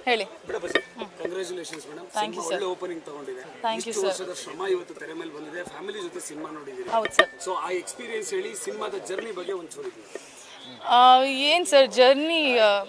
ಹೇಳಿ congratulations madam Thank you, cinema sir. ಒಳ್ಳೆ opening ತಗೊಂಡಿದೆ Thank you, ಇಷ್ಟು sir. ವರ್ಷದ ಶ್ರಮ ಇವತ್ತು ತೆರೆ ಮೇಲೆ ಬಂದಿದೆ ಫ್ಯಾಮಿಲಿ ಜೊತೆ ಸಿನಿಮಾ ನೋಡಿದ್ದೀರಿ ಹೌದು ಸರ್ ಸೊ ಆ ಎಕ್ಸ್ಪೀರಿಯನ್ಸ್ ಹೇಳಿ ಸಿನಿಮಾದ ಜರ್ನಿ ಬಗ್ಗೆ ಒಂಚೂರು ಇದೆ ಏನು ಸರ್ ಜರ್ನಿ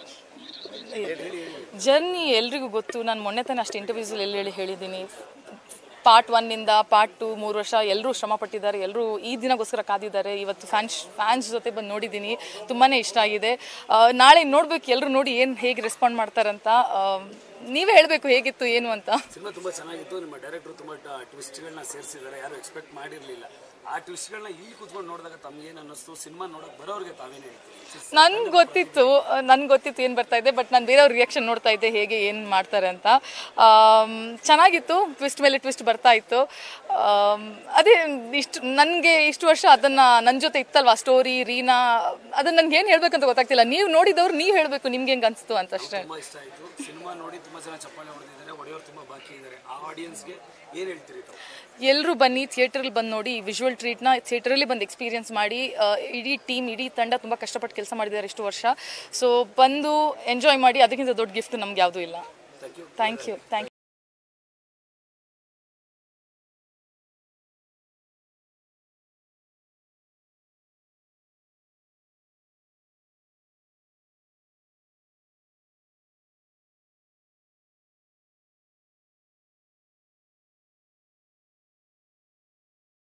ಜರ್ನಿ ಎಲ್ರಿಗೂ ಗೊತ್ತು ನಾನು ಮೊನ್ನೆ ತಾನೇ ಅಷ್ಟು ಇಂಟರ್ವ್ಯೂಸಲ್ಲಿ ಎಲ್ಲಿ ಹೇಳಿ ಹೇಳಿದ್ದೀನಿ ಪಾರ್ಟ್ ಒನ್ನಿಂದ ಪಾರ್ಟ್ ಟು ಮೂರು ವರ್ಷ ಎಲ್ಲರೂ ಶ್ರಮ ಪಟ್ಟಿದ್ದಾರೆ ಎಲ್ಲರೂ ಈ ದಿನಗೋಸ್ಕರ ಕಾದಿದ್ದಾರೆ ಇವತ್ತು ಫ್ಯಾನ್ಸ್ ಫ್ಯಾನ್ಸ್ ಜೊತೆ ಬಂದು ನೋಡಿದ್ದೀನಿ ತುಂಬಾ ಇಷ್ಟ ಆಗಿದೆ ಆ, ನಾಳೆ ನೋಡ್ಬೇಕು ಎಲ್ಲರೂ ನೋಡಿ ಏನು ಹೇಗೆ ರೆಸ್ಪಾಂಡ್ ಮಾಡ್ತಾರಂತ ಆ, ನೀವೇ ಹೇಳಬೇಕು ಹೇಗಿತ್ತು ಏನು ಅಂತ ಸಿನಿಮಾ ತುಂಬಾ ಚೆನ್ನಾಗಿತ್ತು ನಿಮ್ಮ ಡೈರೆಕ್ಟರ್ ತುಂಬಾ ಟ್ವಿಸ್ಟ್ಗಳನ್ನ ಸೇರಿಸಿದ್ದಾರೆ ಯಾರು ಎಕ್ಸ್ಪೆಕ್ಟ್ ಮಾಡಿರಲಿಲ್ಲ ಆ ಟ್ವಿಸ್ಟ್ಗಳನ್ನ ಇಲ್ಲಿ ಕೂತ್ಕೊಂಡು ನೋಡಿದಾಗ ತಮ್ಗೇನು ಅನ್ನಿಸ್ತು ಸಿನಿಮಾ ನೋಡಕ್ ಬರೋರಿಗೆ ತಾವೇನೇ ಹೇಳ್ತೀವಿ ನನ್ಗೆ ಗೊತ್ತಿತ್ತು ನನ್ಗೆ ಗೊತ್ತಿತ್ತು ಏನು ಬರ್ತಾ ಇದೆ ಬಟ್ ನಾನು ಬೇರೆಯವ್ರ ರಿಯಾಕ್ಷನ್ ನೋಡ್ತಾ ಇದ್ದೆ ಹೇಗೆ ಏನು ಮಾಡ್ತಾರೆ ಅಂತ ಆಮ್, ಚೆನ್ನಾಗಿತ್ತು ಟ್ವಿಸ್ಟ್ ಮೇಲೆ ಟ್ವಿಸ್ಟ್ ಬರ್ತಾ ಇತ್ತು ಆಮ್, ಅದೇ ಇಷ್ಟು ನನಗೆ ಇಷ್ಟು ವರ್ಷ ಅದನ್ನು ನನ್ನ ಜೊತೆ ಇತ್ತಲ್ವಾ ಸ್ಟೋರಿ ರೀನಾ ಅದನ್ನ ನನ್ಗೆ ಏನು ಹೇಳ್ಬೇಕಂತ ಗೊತ್ತಾಗ್ತಿಲ್ಲ ನೀವು ನೋಡಿದವ್ರು ನೀವು ಹೇಳಬೇಕು ನಿಮ್ಗೆ ಹೆಂಗೆ ಅನಿಸ್ತು ಅಂತ ಅಷ್ಟೇ ತುಂಬಾ ಇಷ್ಟ ಆಯ್ತು ಸಿನಿಮಾ ನೋಡಿ ತುಂಬಾ ಜನ ಚಪ್ಪಾಳೆ ಹೊಡೆದಿದ್ದಾರೆ ಒಡೆಯೋರು ತುಂಬಾ ಬಾಕಿ ಇದ್ದಾರೆ ಆ ಆಡಿಯನ್ಸ್ಗೆ ಏನ್ ಹೇಳ್ತೀರಿ ತಾವು ಎಲ್ಲರೂ ಬನ್ನಿ ಥಿಯೇಟ್ರಲ್ಲಿ ಬಂದು ನೋಡಿ ವಿಜುವಲ್ ಟ್ರೀಟ್ನ ಥಿಯೇಟ್ರಲ್ಲಿ ಬಂದು ಎಕ್ಸ್ಪೀರಿಯನ್ಸ್ ಮಾಡಿ ಆ, ಇಡೀ ಟೀಮ್ ಇಡೀ ತಂಡ ತುಂಬ ಕಷ್ಟಪಟ್ಟು ಕೆಲಸ ಮಾಡಿದ್ದಾರೆ ಇಷ್ಟು ವರ್ಷ ಸೊ ಬಂದು ಎಂಜಾಯ್ ಮಾಡಿ ಅದಕ್ಕಿಂತ ದೊಡ್ಡ ಗಿಫ್ಟ್ ನಮ್ಗೆ ಯಾವುದೂ ಇಲ್ಲ ಥ್ಯಾಂಕ್ ಯು ಥ್ಯಾಂಕ್ ಯು